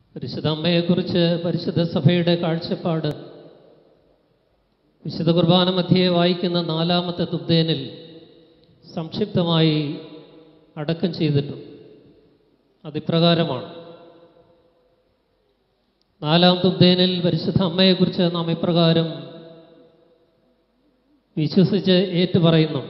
പരിശുദ്ധ അമ്മയെക്കുറിച്ച് പരിശുദ്ധ സഭയുടെ കാഴ്ചപ്പാട് വിശുദ്ധ കുർബാന മധ്യേ വായിക്കുന്ന നാലാമത്തെ തുബ്ദേനിൽ സംക്ഷിപ്തമായി അടക്കം ചെയ്തിട്ടുണ്ട് അതിപ്രകാരമാണ് നാലാം തുബ്ദേനിൽ പരിശുദ്ധ അമ്മയെക്കുറിച്ച് നാം ഇപ്രകാരം വിശ്വസിച്ച് ഏറ്റുപറയുന്നു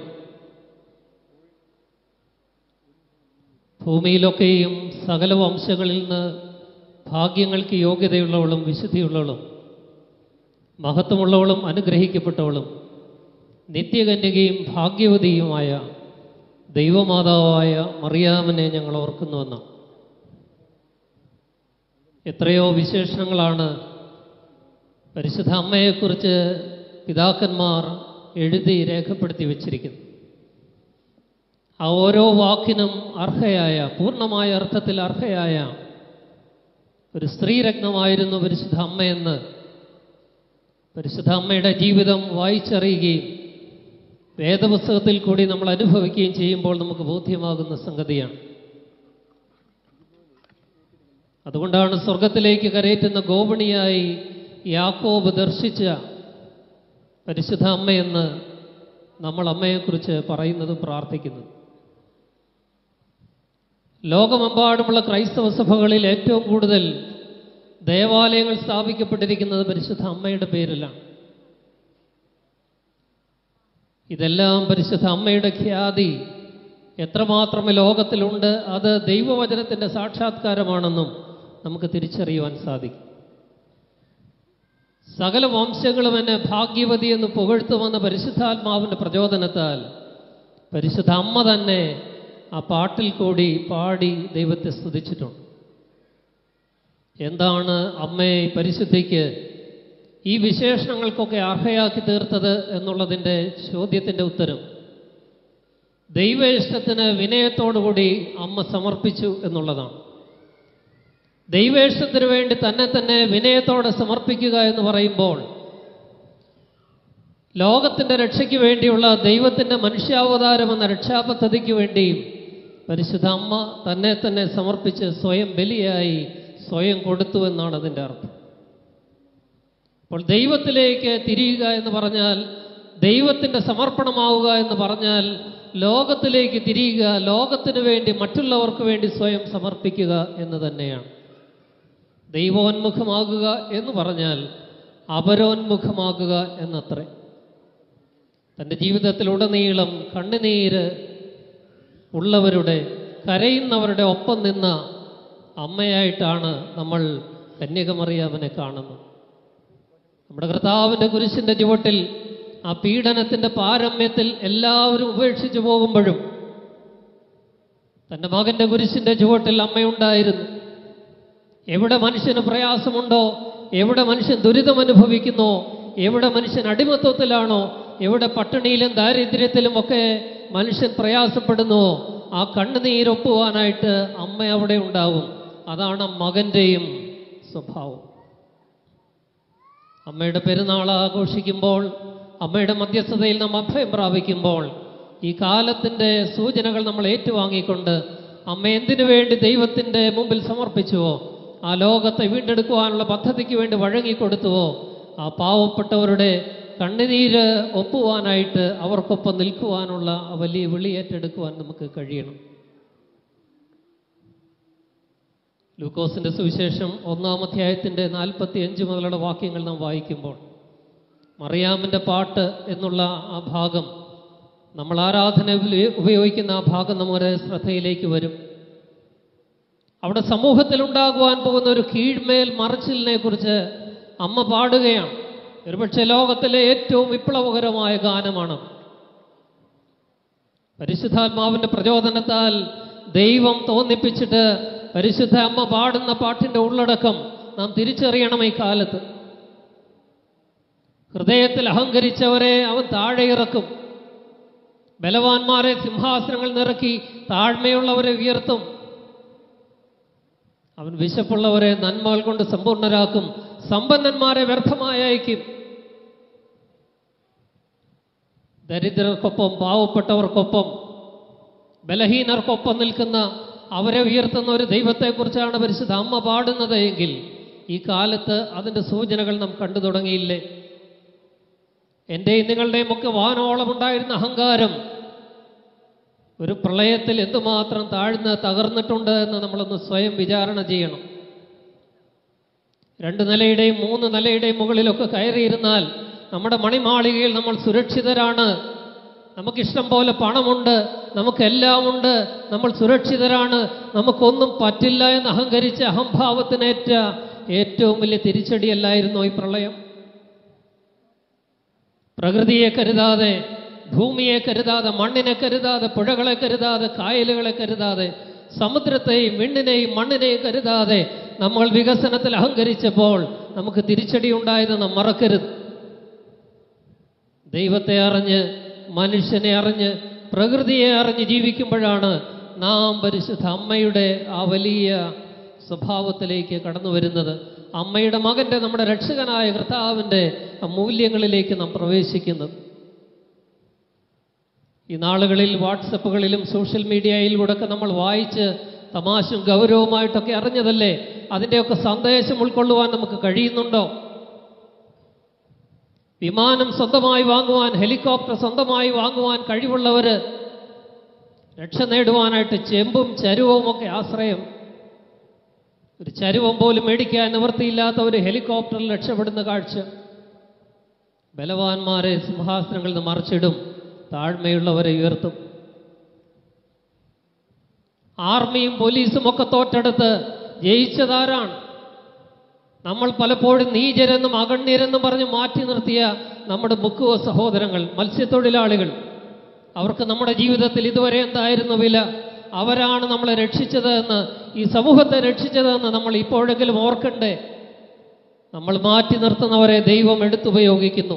ഭൂമിയിലൊക്കെയും സകല വംശങ്ങളിൽ നിന്ന് ഭാഗ്യങ്ങൾക്ക് യോഗ്യതയുള്ളവളും വിശുദ്ധിയുള്ളവളും മഹത്വമുള്ളവളും അനുഗ്രഹിക്കപ്പെട്ടവളും നിത്യകന്യകയും ഭാഗ്യവതിയുമായ ദൈവമാതാവായ മറിയാമനെ ഞങ്ങൾ ഓർക്കുന്നുവെന്ന് എത്രയോ വിശേഷണങ്ങളാണ് പരിശുദ്ധ അമ്മയെക്കുറിച്ച് പിതാക്കന്മാർ എഴുതി രേഖപ്പെടുത്തി വച്ചിരിക്കുന്നത് ആ ഓരോ വാക്കിനും അർഹയായ പൂർണ്ണമായ അർത്ഥത്തിൽ അർഹയായ ഒരു സ്ത്രീരത്നമായിരുന്നു പരിശുദ്ധ അമ്മയെന്ന് പരിശുദ്ധ അമ്മയുടെ ജീവിതം വായിച്ചറിയുകയും വേദപുസ്തകത്തിൽ കൂടി നമ്മൾ അനുഭവിക്കുകയും ചെയ്യുമ്പോൾ നമുക്ക് ബോധ്യമാകുന്ന സംഗതിയാണ് അതുകൊണ്ടാണ് സ്വർഗത്തിലേക്ക് കരയറ്റുന്ന ഗോപണിയായി യാക്കോബ് ദർശിച്ച പരിശുദ്ധ അമ്മയെന്ന് നമ്മൾ അമ്മയെക്കുറിച്ച് പറയുന്നതും പ്രാർത്ഥിക്കുന്നതും ലോകമെമ്പാടുമുള്ള ക്രൈസ്തവ സഭകളിൽ ഏറ്റവും കൂടുതൽ ദേവാലയങ്ങൾ സ്ഥാപിക്കപ്പെട്ടിരിക്കുന്നത് പരിശുദ്ധ അമ്മയുടെ പേരിലാണ് ഇതെല്ലാം പരിശുദ്ധ അമ്മയുടെ ഖ്യാതി എത്രമാത്രം ലോകത്തിലുണ്ട് അത് ദൈവവചനത്തിൻ്റെ സാക്ഷാത്കാരമാണെന്നും നമുക്ക് തിരിച്ചറിയുവാൻ സാധിക്കും സകല വംശങ്ങളും എന്നെ ഭാഗ്യവതി എന്ന് പുകഴ്ത്തുമെന്ന പരിശുദ്ധാത്മാവിൻ്റെ പ്രചോദനത്താൽ പരിശുദ്ധ അമ്മ തന്നെ ആ പാട്ടിൽ കൂടി പാടി ദൈവത്തെ സ്തുതിച്ചിട്ടുണ്ട് എന്താണ് അമ്മയെ പരിശുദ്ധിക്ക് ഈ വിശേഷണങ്ങൾക്കൊക്കെ അർഹയാക്കി തീർത്തത് എന്നുള്ളതിൻ്റെ ചോദ്യത്തിൻ്റെ ഉത്തരം ദൈവ ഇഷ്ടത്തിന് വിനയത്തോടുകൂടി അമ്മ സമർപ്പിച്ചു എന്നുള്ളതാണ് ദൈവേഷ്ടത്തിന് വേണ്ടി തന്നെ തന്നെ വിനയത്തോടെ സമർപ്പിക്കുക എന്ന് പറയുമ്പോൾ ലോകത്തിൻ്റെ രക്ഷയ്ക്ക് വേണ്ടിയുള്ള ദൈവത്തിൻ്റെ മനുഷ്യാവതാരം എന്ന രക്ഷാപദ്ധതിക്ക് വേണ്ടിയും പരിശുദ്ധ അമ്മ തന്നെ തന്നെ സമർപ്പിച്ച് സ്വയം ബലിയായി സ്വയം കൊടുത്തു എന്നാണ് അതിൻ്റെ അർത്ഥം അപ്പോൾ ദൈവത്തിലേക്ക് തിരിയുക എന്ന് പറഞ്ഞാൽ ദൈവത്തിൻ്റെ സമർപ്പണമാവുക എന്ന് പറഞ്ഞാൽ ലോകത്തിലേക്ക് തിരിയുക ലോകത്തിന് വേണ്ടി മറ്റുള്ളവർക്ക് വേണ്ടി സ്വയം സമർപ്പിക്കുക എന്ന് തന്നെയാണ് ദൈവോന്മുഖമാകുക എന്ന് പറഞ്ഞാൽ അപരോന്മുഖമാകുക എന്നത്രേ തൻ്റെ ജീവിതത്തിലുടനീളം കണ്ണുനീര് ഉള്ളവരുടെ കരയുന്നവരുടെ ഒപ്പം നിന്ന അമ്മയായിട്ടാണ് നമ്മൾ കന്യകമറിയാമനെ കാണുന്നത് നമ്മുടെ കർത്താവിൻ്റെ കുരിശിൻ്റെ ചുവട്ടിൽ ആ പീഡനത്തിൻ്റെ പാരമ്യത്തിൽ എല്ലാവരും ഉപേക്ഷിച്ചു പോകുമ്പോഴും തൻ്റെ മകൻ്റെ കുരിശിൻ്റെ ചുവട്ടിൽ അമ്മയുണ്ടായിരുന്നു എവിടെ മനുഷ്യന് പ്രയാസമുണ്ടോ എവിടെ മനുഷ്യൻ ദുരിതം അനുഭവിക്കുന്നോ എവിടെ മനുഷ്യൻ അടിമത്വത്തിലാണോ എവിടെ പട്ടിണിയിലും ദാരിദ്ര്യത്തിലും ഒക്കെ മനുഷ്യൻ പ്രയാസപ്പെടുന്നുവോ ആ കണ്ണുനീരൊപ്പുവാനായിട്ട് അമ്മ അവിടെ ഉണ്ടാവും അതാണ് മകൻ്റെയും സ്വഭാവം അമ്മയുടെ പെരുന്നാൾ ആഘോഷിക്കുമ്പോൾ അമ്മയുടെ മധ്യസ്ഥതയിൽ നാം അഭയം പ്രാപിക്കുമ്പോൾ ഈ കാലത്തിൻ്റെ സൂചനകൾ നമ്മൾ ഏറ്റുവാങ്ങിക്കൊണ്ട് അമ്മ എന്തിനു വേണ്ടി ദൈവത്തിൻ്റെ മുമ്പിൽ സമർപ്പിച്ചുവോ ആ ലോകത്തെ വീണ്ടെടുക്കുവാനുള്ള പദ്ധതിക്ക് വേണ്ടി വഴങ്ങിക്കൊടുത്തുവോ ആ പാവപ്പെട്ടവരുടെ കണ്ണുനീര് ഒപ്പുവാനായിട്ട് അവർക്കൊപ്പം നിൽക്കുവാനുള്ള ആ വലിയ വിളി ഏറ്റെടുക്കുവാൻ നമുക്ക് കഴിയണം ലൂക്കോസിന്റെ സുവിശേഷം ഒന്നാം അധ്യായത്തിൻ്റെ നാൽപ്പത്തി അഞ്ച് മുതലുള്ള വാക്യങ്ങൾ നാം വായിക്കുമ്പോൾ മറിയാമിൻ്റെ പാട്ട് എന്നുള്ള ആ ഭാഗം നമ്മൾ ആരാധന ഉപയോഗിക്കുന്ന ആ ഭാഗം നമ്മുടെ ശ്രദ്ധയിലേക്ക് വരും അവിടെ സമൂഹത്തിൽ ഉണ്ടാകുവാൻ പോകുന്ന ഒരു കീഴ്മേൽ മറച്ചിലിനെ കുറിച്ച് അമ്മ പാടുകയാണ് ഒരുപക്ഷെ ലോകത്തിലെ ഏറ്റവും വിപ്ലവകരമായ ഗാനമാണ് പരിശുദ്ധാത്മാവിന്റെ പ്രചോദനത്താൽ ദൈവം തോന്നിപ്പിച്ചിട്ട് പരിശുദ്ധ അമ്മ പാടുന്ന പാട്ടിന്റെ ഉള്ളടക്കം നാം തിരിച്ചറിയണം ഈ കാലത്ത് ഹൃദയത്തിൽ അഹങ്കരിച്ചവരെ അവൻ താഴെ ഇറക്കും ബലവാന്മാരെ സിംഹാസനങ്ങൾ നിറക്കി താഴ്മയുള്ളവരെ ഉയർത്തും അവൻ വിശപ്പുള്ളവരെ നന്മകൾ കൊണ്ട് സമ്പൂർണരാക്കും സമ്പന്നന്മാരെ വ്യർത്ഥമായി അയക്കും ദരിദ്രർക്കൊപ്പം പാവപ്പെട്ടവർക്കൊപ്പം ബലഹീനർക്കൊപ്പം നിൽക്കുന്ന അവരെ ഉയർത്തുന്ന ഒരു ദൈവത്തെക്കുറിച്ചാണ് പരിശുദ്ധ അമ്മ പാടുന്നത് എങ്കിൽ ഈ കാലത്ത് അതിൻ്റെ സൂചനകൾ നാം കണ്ടു തുടങ്ങിയില്ലേ എൻ്റെയും നിങ്ങളുടെയും ഒക്കെ വാനോളമുണ്ടായിരുന്ന അഹങ്കാരം ഒരു പ്രളയത്തിൽ എന്തുമാത്രം താഴ്ന്ന് തകർന്നിട്ടുണ്ട് എന്ന് നമ്മളൊന്ന് സ്വയം വിചാരണ ചെയ്യണം രണ്ട് നിലയുടെയും മൂന്ന് നിലയുടെയും മുകളിലൊക്കെ കയറിയിരുന്നാൽ നമ്മുടെ മണിമാളികയിൽ നമ്മൾ സുരക്ഷിതരാണ് നമുക്കിഷ്ടം പോലെ പണമുണ്ട് നമുക്കെല്ലാം ഉണ്ട് നമ്മൾ സുരക്ഷിതരാണ് നമുക്കൊന്നും പറ്റില്ല എന്ന് അഹങ്കരിച്ച അഹംഭാവത്തിനേറ്റ ഏറ്റവും വലിയ തിരിച്ചടിയല്ലായിരുന്നു ഈ പ്രളയം പ്രകൃതിയെ കരുതാതെ ഭൂമിയെ കരുതാതെ മണ്ണിനെ കരുതാതെ പുഴകളെ കരുതാതെ കായലുകളെ കരുതാതെ സമുദ്രത്തെയും വിണ്ണിനെയും മണ്ണിനെയും കരുതാതെ നമ്മൾ വികസനത്തിൽ അഹങ്കരിച്ചപ്പോൾ നമുക്ക് തിരിച്ചടി ഉണ്ടായത് നാം മറക്കരുത് ദൈവത്തെ അറിഞ്ഞ് മനുഷ്യനെ അറിഞ്ഞ് പ്രകൃതിയെ അറിഞ്ഞ് ജീവിക്കുമ്പോഴാണ് നാം പരിശുദ്ധ അമ്മയുടെ ആ വലിയ സ്വഭാവത്തിലേക്ക് കടന്നു വരുന്നത് അമ്മയുടെ മകൻ്റെ നമ്മുടെ രക്ഷകനായ കർത്താവിൻ്റെ ആ മൂല്യങ്ങളിലേക്ക് നാം പ്രവേശിക്കുന്നത് ഈ നാളുകളിൽ വാട്സപ്പുകളിലും സോഷ്യൽ മീഡിയയിലൂടെയൊക്കെ നമ്മൾ വായിച്ച് തമാശയും ഗൗരവമായിട്ടൊക്കെ അറിഞ്ഞതല്ലേ അതിൻ്റെയൊക്കെ സന്ദേശം ഉൾക്കൊള്ളുവാൻ നമുക്ക് കഴിയുന്നുണ്ടോ വിമാനം സ്വന്തമായി വാങ്ങുവാൻ ഹെലികോപ്റ്റർ സ്വന്തമായി വാങ്ങുവാൻ കഴിവുള്ളവർ രക്ഷ നേടുവാനായിട്ട് ചെമ്പും ചരുവവും ഒക്കെ ആശ്രയം ഒരു ചരുവം പോലും മേടിക്കാൻ നിവൃത്തിയില്ലാത്ത ഒരു ഹെലികോപ്റ്ററിൽ രക്ഷപ്പെടുന്ന കാഴ്ച ബലവാന്മാരെ സിംഹാസനങ്ങളിൽ നിന്ന് മറിച്ചിടും താഴ്മയുള്ളവരെ ഉയർത്തും ആർമിയും പോലീസും ഒക്കെ തോറ്റെടുത്ത് ജയിച്ചതാരാണ് നമ്മൾ പലപ്പോഴും നീചരെന്നും അഗണ്യരെന്നും പറഞ്ഞ് മാറ്റി നിർത്തിയ നമ്മുടെ മുക്കുവ സഹോദരങ്ങൾ മത്സ്യത്തൊഴിലാളികൾ അവർക്ക് നമ്മുടെ ജീവിതത്തിൽ ഇതുവരെ എന്തായിരുന്നു വില അവരാണ് നമ്മളെ രക്ഷിച്ചത് എന്ന് ഈ സമൂഹത്തെ രക്ഷിച്ചതെന്ന് നമ്മൾ ഇപ്പോഴെങ്കിലും ഓർക്കണ്ടേ നമ്മൾ മാറ്റി നിർത്തുന്നവരെ ദൈവം എടുത്തുപയോഗിക്കുന്നു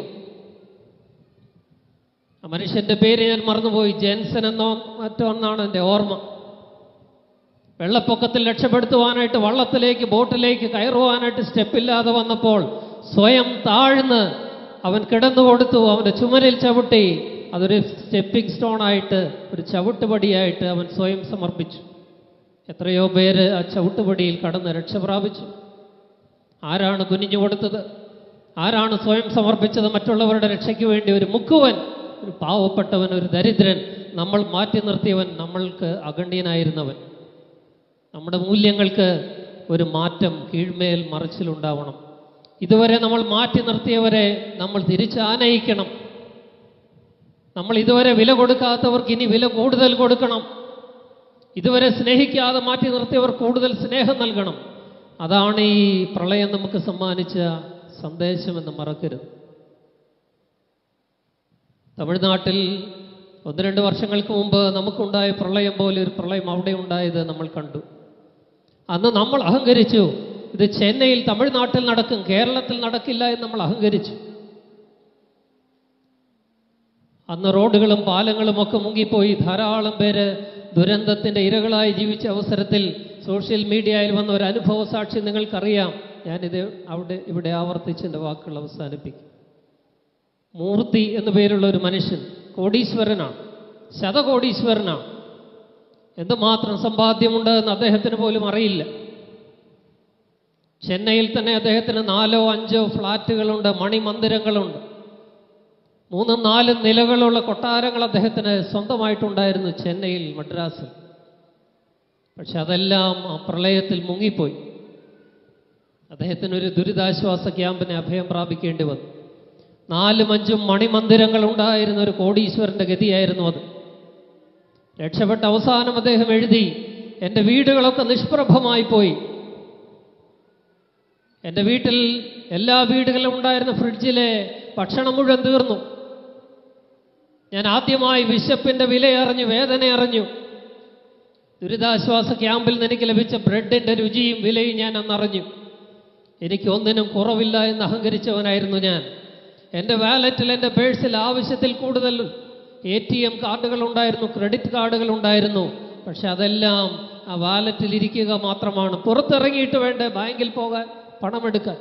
ആ മനുഷ്യന്റെ പേര് ഞാൻ മറന്നുപോയി ജെൻസൻ എന്നോ മറ്റോ എന്നാണ് എൻ്റെ ഓർമ്മ വെള്ളപ്പൊക്കത്തിൽ രക്ഷപ്പെടുത്തുവാനായിട്ട് വള്ളത്തിലേക്ക് ബോട്ടിലേക്ക് കയറുവാനായിട്ട് സ്റ്റെപ്പില്ലാതെ വന്നപ്പോൾ സ്വയം താഴ്ന്ന് അവൻ കിടന്നു കൊടുത്തു അവൻ്റെ ചുമരിൽ ചവിട്ടി അതൊരു സ്റ്റെപ്പിംഗ് സ്റ്റോൺ ആയിട്ട് ഒരു ചവിട്ടുപടിയായിട്ട് അവൻ സ്വയം സമർപ്പിച്ചു എത്രയോ പേര് ആ ചവിട്ടുപടിയിൽ കടന്ന് രക്ഷ പ്രാപിച്ചു ആരാണ് കുനിഞ്ഞു കൊടുത്തത് ആരാണ് സ്വയം സമർപ്പിച്ചത് മറ്റുള്ളവരുടെ രക്ഷയ്ക്ക് വേണ്ടി ഒരു മുക്കുവൻ ഒരു പാവപ്പെട്ടവൻ ഒരു ദരിദ്രൻ നമ്മൾ മാറ്റി നിർത്തിയവൻ നമ്മൾക്ക് അഗണ്യനായിരുന്നവൻ നമ്മുടെ മൂല്യങ്ങൾക്ക് ഒരു മാറ്റം കീഴ്മേൽ മറിച്ചിലുണ്ടാവണം ഇതുവരെ നമ്മൾ മാറ്റി നിർത്തിയവരെ നമ്മൾ തിരിച്ചാനയിക്കണം നമ്മൾ ഇതുവരെ വില കൊടുക്കാത്തവർക്ക് ഇനി വില കൂടുതൽ കൊടുക്കണം ഇതുവരെ സ്നേഹിക്കാതെ മാറ്റി നിർത്തിയവർ കൂടുതൽ സ്നേഹം നൽകണം അതാണ് ഈ പ്രളയം നമുക്ക് സമ്മാനിച്ച സന്ദേശമെന്ന് മറക്കരുത് തമിഴ്നാട്ടിൽ ഒന്ന് രണ്ട് വർഷങ്ങൾക്ക് മുമ്പ് നമുക്കുണ്ടായ പ്രളയം പോലെ ഒരു പ്രളയം അവിടെ ഉണ്ടായത് നമ്മൾ കണ്ടു അന്ന് നമ്മൾ അഹങ്കരിച്ചു ഇത് ചെന്നൈയിൽ തമിഴ്നാട്ടിൽ നടക്കും കേരളത്തിൽ നടക്കില്ല എന്ന് നമ്മൾ അഹങ്കരിച്ചു അന്ന് റോഡുകളും പാലങ്ങളും ഒക്കെ മുങ്ങിപ്പോയി ധാരാളം പേര് ദുരന്തത്തിന്റെ ഇരകളായി ജീവിച്ച അവസരത്തിൽ സോഷ്യൽ മീഡിയയിൽ വന്ന ഒരു അനുഭവ സാക്ഷി നിങ്ങൾക്കറിയാം ഞാനിത് അവിടെ ഇവിടെ ആവർത്തിച്ച് എൻ്റെ വാക്കുകൾ അവസാനിപ്പിക്കും മൂർത്തി എന്നു പേരുള്ള ഒരു മനുഷ്യൻ കോടീശ്വരനാണ് ശതകോടീശ്വരനാണ് എന്തുമാത്രം സമ്പാദ്യമുണ്ട് എന്ന് അദ്ദേഹത്തിന് പോലും അറിയില്ല ചെന്നൈയിൽ തന്നെ അദ്ദേഹത്തിന് നാലോ അഞ്ചോ ഫ്ലാറ്റുകളുണ്ട് മണിമന്ദിരങ്ങളുണ്ട് മൂന്നും നാലും നിലകളുള്ള കൊട്ടാരങ്ങൾ അദ്ദേഹത്തിന് സ്വന്തമായിട്ടുണ്ടായിരുന്നു ചെന്നൈയിൽ മദ്രാസിൽ പക്ഷെ അതെല്ലാം ആ പ്രളയത്തിൽ മുങ്ങിപ്പോയി അദ്ദേഹത്തിന് ഒരു ദുരിതാശ്വാസ ക്യാമ്പിനെ അഭയം പ്രാപിക്കേണ്ടി വന്നു നാലും അഞ്ചും മണിമന്ദിരങ്ങൾ ഉണ്ടായിരുന്ന ഒരു കോടീശ്വരന്റെ ഗതിയായിരുന്നു അത് രക്ഷപ്പെട്ട അവസാനം അദ്ദേഹം എഴുതി എൻ്റെ വീടുകളൊക്കെ നിഷ്പ്രഭമായി പോയി എൻ്റെ വീട്ടിൽ എല്ലാ വീടുകളിലും ഉണ്ടായിരുന്ന ഫ്രിഡ്ജിലെ ഭക്ഷണം മുഴുവൻ തീർന്നു ഞാൻ ആദ്യമായി വിശപ്പിൻ്റെ വില അറിഞ്ഞു വേദന അറിഞ്ഞു ദുരിതാശ്വാസ ക്യാമ്പിൽ നിന്ന് എനിക്ക് ലഭിച്ച ബ്രെഡിൻ്റെ രുചിയും വിലയും ഞാൻ അന്നറിഞ്ഞു എനിക്ക് ഒന്നിനും കുറവില്ല എന്ന് അഹങ്കരിച്ചവനായിരുന്നു ഞാൻ എൻ്റെ വാലറ്റിൽ എൻ്റെ പേഴ്സിൽ ആവശ്യത്തിൽ കൂടുതൽ എ ടി എം കാർഡുകൾ ഉണ്ടായിരുന്നു ക്രെഡിറ്റ് കാർഡുകൾ ഉണ്ടായിരുന്നു പക്ഷെ അതെല്ലാം ആ വാലറ്റിൽ ഇരിക്കുക മാത്രമാണ് പുറത്തിറങ്ങിയിട്ട് വേണ്ടേ ബാങ്കിൽ പോകാൻ പണമെടുക്കാൻ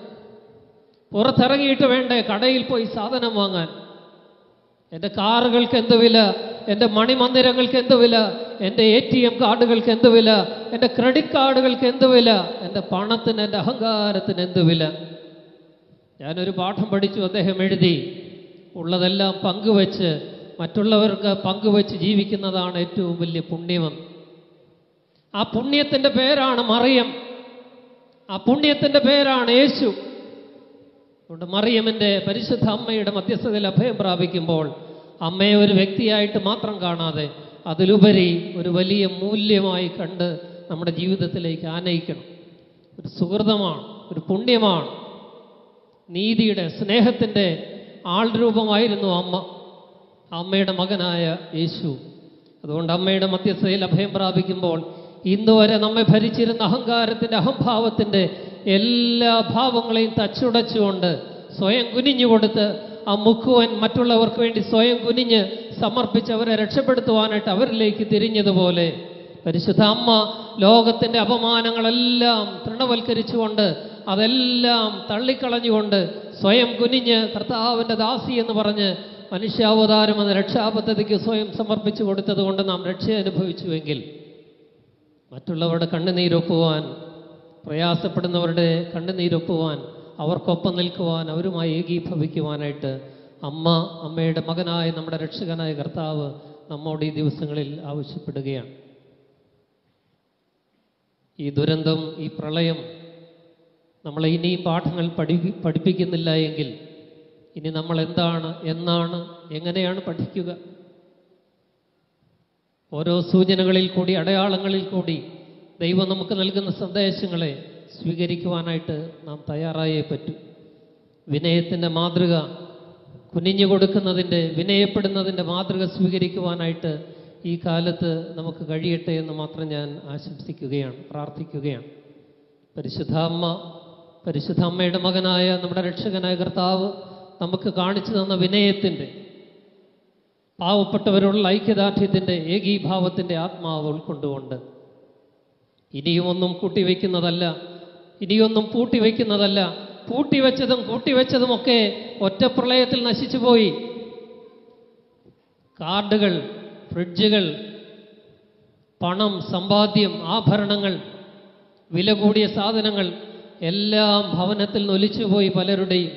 പുറത്തിറങ്ങിയിട്ട് വേണ്ടേ കടയിൽ പോയി സാധനം വാങ്ങാൻ എൻ്റെ കാറുകൾക്ക് എന്ത് വില എൻ്റെ മണിമന്ദിരങ്ങൾക്ക് എന്ത് വില എൻ്റെ എ ടി എം കാർഡുകൾക്ക് എന്ത് വില എൻ്റെ ക്രെഡിറ്റ് കാർഡുകൾക്ക് എന്ത് വില എൻ്റെ പണത്തിന് എൻ്റെ അഹങ്കാരത്തിന് എന്ത് വില ഞാനൊരു പാഠം പഠിച്ചു അദ്ദേഹം എഴുതി ഉള്ളതെല്ലാം പങ്കുവെച്ച് മറ്റുള്ളവർക്ക് പങ്കുവെച്ച് ജീവിക്കുന്നതാണ് ഏറ്റവും വലിയ പുണ്യമെന്ന് ആ പുണ്യത്തിൻ്റെ പേരാണ് മറിയം ആ പുണ്യത്തിൻ്റെ പേരാണ് യേശു അതുകൊണ്ട് മറിയമിൻ്റെ പരിശുദ്ധ അമ്മയുടെ മധ്യസ്ഥതയിൽ അഭയം പ്രാപിക്കുമ്പോൾ അമ്മയെ ഒരു വ്യക്തിയായിട്ട് മാത്രം കാണാതെ അതിലുപരി ഒരു വലിയ മൂല്യമായി കണ്ട് നമ്മുടെ ജീവിതത്തിലേക്ക് ആനയിക്കണം ഒരു സുഹൃതമാണ് ഒരു പുണ്യമാണ് നീതിയുടെ സ്നേഹത്തിൻ്റെ ആൾരൂപമായിരുന്നു അമ്മ അമ്മയുടെ മകനായ യേശു അതുകൊണ്ട് അമ്മയുടെ മധ്യസ്ഥതയിൽ അഭയം പ്രാപിക്കുമ്പോൾ ഇന്ന് വരെ നമ്മെ ഭരിച്ചിരുന്ന അഹങ്കാരത്തിൻ്റെ അഹംഭാവത്തിൻ്റെ എല്ലാ ഭാവങ്ങളെയും തച്ചുടച്ചുകൊണ്ട് സ്വയം കുനിഞ്ഞു കൊടുത്ത് ആ മുക്കുവൻ മറ്റുള്ളവർക്ക് വേണ്ടി സ്വയം കുനിഞ്ഞ് സമർപ്പിച്ച് അവരെ രക്ഷപ്പെടുത്തുവാനായിട്ട് അവരിലേക്ക് തിരിഞ്ഞതുപോലെ പരിശുദ്ധ അമ്മ ലോകത്തിൻ്റെ അപമാനങ്ങളെല്ലാം തൃണവൽക്കരിച്ചുകൊണ്ട് അതെല്ലാം തള്ളിക്കളഞ്ഞുകൊണ്ട് സ്വയം കുനിഞ്ഞ് കർത്താവിൻ്റെ ദാസി എന്ന് പറഞ്ഞ് മനുഷ്യാവതാരം എന്ന രക്ഷാപദ്ധതിക്ക് സ്വയം സമർപ്പിച്ചു കൊടുത്തതുകൊണ്ട് നാം രക്ഷ അനുഭവിച്ചുവെങ്കിൽ മറ്റുള്ളവരുടെ കണ്ണുനീരൊപ്പുവാൻ പ്രയാസപ്പെടുന്നവരുടെ കണ്ണുനീരൊപ്പുവാൻ അവർക്കൊപ്പം നിൽക്കുവാൻ അവരുമായി ഏകീഭവിക്കുവാനായിട്ട് അമ്മ അമ്മയുടെ മകനായ നമ്മുടെ രക്ഷകനായ കർത്താവ് നമ്മോട് ഈ ദിവസങ്ങളിൽ ആവശ്യപ്പെടുകയാണ് ഈ ദുരന്തം ഈ പ്രളയം നമ്മളെ ഇനിയും പാഠങ്ങൾ പഠി പഠിപ്പിക്കുന്നില്ല എങ്കിൽ ഇനി നമ്മൾ എന്താണ് എന്നാണ് എങ്ങനെയാണ് പഠിക്കുക ഓരോ സൂചനകളിൽ കൂടി അടയാളങ്ങളിൽ കൂടി ദൈവം നമുക്ക് നൽകുന്ന സന്ദേശങ്ങളെ സ്വീകരിക്കുവാനായിട്ട് നാം തയ്യാറായേ പറ്റൂ വിനയത്തിൻ്റെ മാതൃക കുനിഞ്ഞു കൊടുക്കുന്നതിൻ്റെ വിനയപ്പെടുന്നതിൻ്റെ മാതൃക സ്വീകരിക്കുവാനായിട്ട് ഈ കാലത്ത് നമുക്ക് കഴിയട്ടെ എന്ന് മാത്രം ഞാൻ ആശംസിക്കുകയാണ് പ്രാർത്ഥിക്കുകയാണ് പരിശുദ്ധ അമ്മ പരിശുദ്ധ അമ്മയുടെ മകനായ നമ്മുടെ രക്ഷകനായ കർത്താവ് നമുക്ക് കാണിച്ചു തന്ന വിനയത്തിൻ്റെ പാവപ്പെട്ടവരോടുള്ള ഐക്യദാർഢ്യത്തിൻ്റെ ഏകീഭാവത്തിൻ്റെ ആത്മാവ് ഉൾക്കൊണ്ടുകൊണ്ട് ഇനിയും ഒന്നും കൂട്ടിവെക്കുന്നതല്ല ഇനിയൊന്നും പൂട്ടിവെക്കുന്നതല്ല പൂട്ടിവെച്ചതും കൂട്ടിവെച്ചതുമൊക്കെ ഒറ്റപ്രളയത്തിൽ നശിച്ചുപോയി കാർഡുകൾ ഫ്രിഡ്ജുകൾ പണം സമ്പാദ്യം ആഭരണങ്ങൾ വില കൂടിയ സാധനങ്ങൾ എല്ലാം ഭവനത്തിൽ നൊലിച്ചുപോയി പലരുടെയും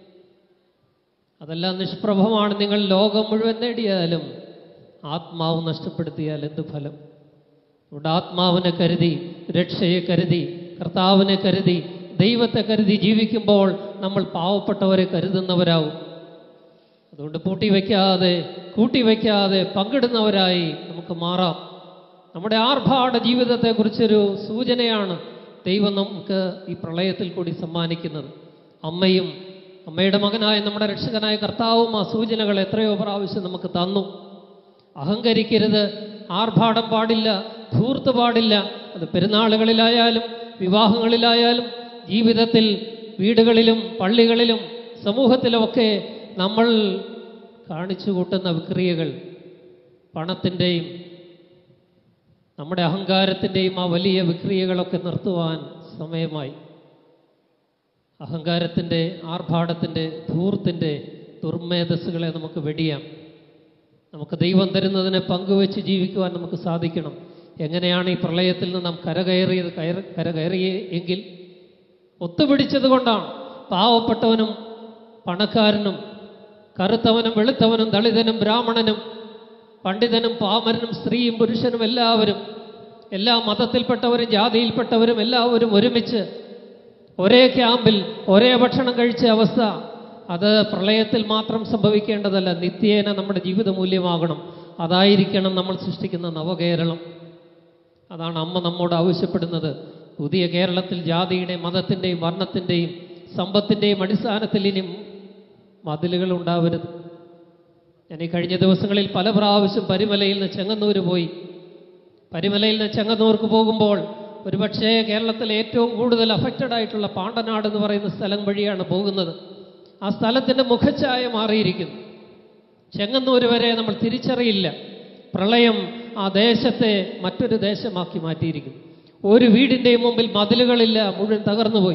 അതെല്ലാം നിഷ്പ്രഭമാണ് നിങ്ങൾ ലോകം മുഴുവൻ നേടിയാലും ആത്മാവ് നഷ്ടപ്പെടുത്തിയാൽ എന്ത് ഫലം ഇവിടെ ആത്മാവിനെ കരുതി രക്ഷയെ കരുതി കർത്താവിനെ കരുതി ദൈവത്തെ കരുതി ജീവിക്കുമ്പോൾ നമ്മൾ പാവപ്പെട്ടവരെ കരുതുന്നവരാവും അതുകൊണ്ട് പൂട്ടിവെക്കാതെ കൂട്ടിവെക്കാതെ പങ്കിടുന്നവരായി നമുക്ക് മാറാം നമ്മുടെ ആർഭാട ജീവിതത്തെക്കുറിച്ചൊരു സൂചനയാണ് ദൈവം നമുക്ക് ഈ പ്രളയത്തിൽ കൂടി സമ്മാനിക്കുന്നത് അമ്മയും അമ്മയുടെ മകനായ നമ്മുടെ രക്ഷകനായ കർത്താവും ആ സൂചനകൾ എത്രയോ പ്രാവശ്യം നമുക്ക് തന്നു അഹങ്കരിക്കരുത് ആർഭാടം പാടില്ല ധൂർത്ത് പാടില്ല അത് പെരുന്നാളുകളിലായാലും വിവാഹങ്ങളിലായാലും ജീവിതത്തിൽ വീടുകളിലും പള്ളികളിലും സമൂഹത്തിലുമൊക്കെ നമ്മൾ കാണിച്ചു കൂട്ടുന്ന വിക്രിയകൾ പണത്തിൻ്റെയും നമ്മുടെ അഹങ്കാരത്തിൻ്റെയും ആ വലിയ വിക്രിയകളൊക്കെ നിർത്തുവാൻ സമയമായി അഹങ്കാരത്തിൻ്റെ ആർഭാടത്തിൻ്റെ ധൂർത്തിൻ്റെ ദുർമേധസ്സുകളെ നമുക്ക് വെടിയാം നമുക്ക് ദൈവം തരുന്നതിനെ പങ്കുവെച്ച് ജീവിക്കുവാൻ നമുക്ക് സാധിക്കണം എങ്ങനെയാണ് ഈ പ്രളയത്തിൽ നിന്ന് നാം കരകയറിയത് കയർ കരകയറിയേ എങ്കിൽ ഒത്തുപിടിച്ചത് കൊണ്ടാണ് പാവപ്പെട്ടവനും പണക്കാരനും കറുത്തവനും വെളുത്തവനും ദളിതനും ബ്രാഹ്മണനും പണ്ഡിതനും പാമരനും സ്ത്രീയും പുരുഷനും എല്ലാവരും എല്ലാ മതത്തിൽപ്പെട്ടവരും ജാതിയിൽപ്പെട്ടവരും എല്ലാവരും ഒരുമിച്ച് ഒരേ ക്യാമ്പിൽ ഒരേ ഭക്ഷണം കഴിച്ച അവസ്ഥ അത് പ്രളയത്തിൽ മാത്രം സംഭവിക്കേണ്ടതല്ല നിത്യേന നമ്മുടെ ജീവിത മൂല്യമാകണം അതായിരിക്കണം നമ്മൾ സൃഷ്ടിക്കുന്ന നവകേരളം അതാണ് അമ്മ നമ്മോട് ആവശ്യപ്പെടുന്നത് പുതിയ കേരളത്തിൽ ജാതിയുടെയും മതത്തിൻ്റെയും വർണ്ണത്തിൻ്റെയും സമ്പത്തിൻ്റെയും അടിസ്ഥാനത്തിൽ ഇനി മതിലുകൾ ഉണ്ടാവരുത് ഞാൻ ഈ കഴിഞ്ഞ ദിവസങ്ങളിൽ പല പ്രാവശ്യം പരിമലയിൽ നിന്ന് ചെങ്ങന്നൂര് പോയി പരിമലയിൽ നിന്ന് ചെങ്ങന്നൂർക്ക് പോകുമ്പോൾ ഒരുപക്ഷേ കേരളത്തിലെ ഏറ്റവും കൂടുതൽ അഫക്റ്റഡ് ആയിട്ടുള്ള പാണ്ടനാട് എന്ന് പറയുന്ന സ്ഥലം വഴിയാണ് പോകുന്നത് ആ സ്ഥലത്തിൻ്റെ മുഖച്ഛായ മാറിയിരിക്കുന്നു ചെങ്ങന്നൂര് വരെ നമ്മൾ തിരിച്ചറിയില്ല പ്രളയം ആ ദേശത്തെ മറ്റൊരു ദേശമാക്കി മാറ്റിയിരിക്കുന്നു ഒരു വീടിൻ്റെയും മുമ്പിൽ മതിലുകളില്ല മുഴുവൻ തകർന്നുപോയി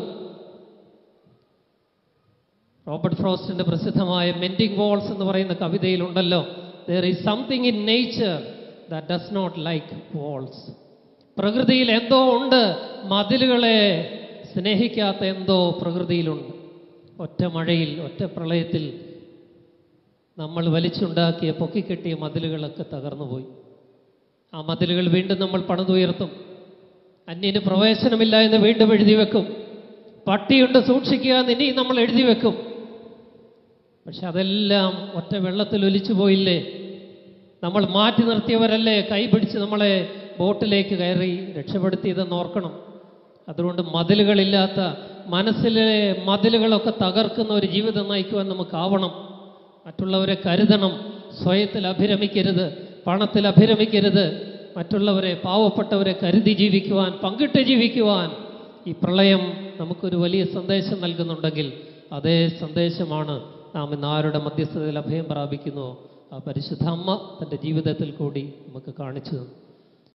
റോബർട്ട് ഫ്രോസ്റ്റിന്റെ പ്രസിദ്ധമായ മെൻഡിങ് വോൾസ് എന്ന് പറയുന്ന കവിതയിലുണ്ടല്ലോ there is something in nature that does not like walls പ്രകൃതിയിൽ എന്തോ ഉണ്ട് മതിലുകളെ സ്നേഹിക്കാത്ത എന്തോ പ്രകൃതിയിലുണ്ട് ഒറ്റ മഴയിൽ ഒറ്റ പ്രളയത്തിൽ നമ്മൾ വലിച്ചുണ്ടാക്കിയ പൊക്കിക്കെട്ടിയ മതിലുകളൊക്കെ തകർന്നുപോയി ആ മതിലുകൾ വീണ്ടും നമ്മൾ പണിതുയർത്തും അന്യന് പ്രവേശനമില്ല എന്ന് വീണ്ടും എഴുതി വെക്കും പട്ടിയുണ്ട് സൂക്ഷിക്കുക എന്ന് ഇനി നമ്മൾ എഴുതി വെക്കും പക്ഷെ അതെല്ലാം ഒറ്റ വെള്ളത്തിൽ ഒലിച്ചു പോയില്ലേ നമ്മൾ മാറ്റി നിർത്തിയവരല്ലേ കൈ പിടിച്ച് നമ്മളെ ബോട്ടിലേക്ക് കയറി രക്ഷപ്പെടുത്തിയതെന്ന് ഓർക്കണം അതുകൊണ്ട് മതിലുകളില്ലാത്ത മനസ്സിലെ മതിലുകളൊക്കെ തകർക്കുന്ന ഒരു ജീവിതം നയിക്കുവാൻ നമുക്കാവണം മറ്റുള്ളവരെ കരുതണം സ്വയത്തിൽ അഭിരമിക്കരുത് പണത്തിൽ അഭിരമിക്കരുത് മറ്റുള്ളവരെ പാവപ്പെട്ടവരെ കരുതി ജീവിക്കുവാൻ പങ്കിട്ട് ജീവിക്കുവാൻ ഈ പ്രളയം നമുക്കൊരു വലിയ സന്ദേശം നൽകുന്നുണ്ടെങ്കിൽ അതേ സന്ദേശമാണ് നാം ഇന്ന് ആരുടെ മധ്യസ്ഥതയിൽ അഭയം പ്രാപിക്കുന്നുവോ ആ പരിശുദ്ധ അമ്മ തൻ്റെ ജീവിതത്തിൽ കൂടി നമുക്ക് കാണിച്ചു തന്നു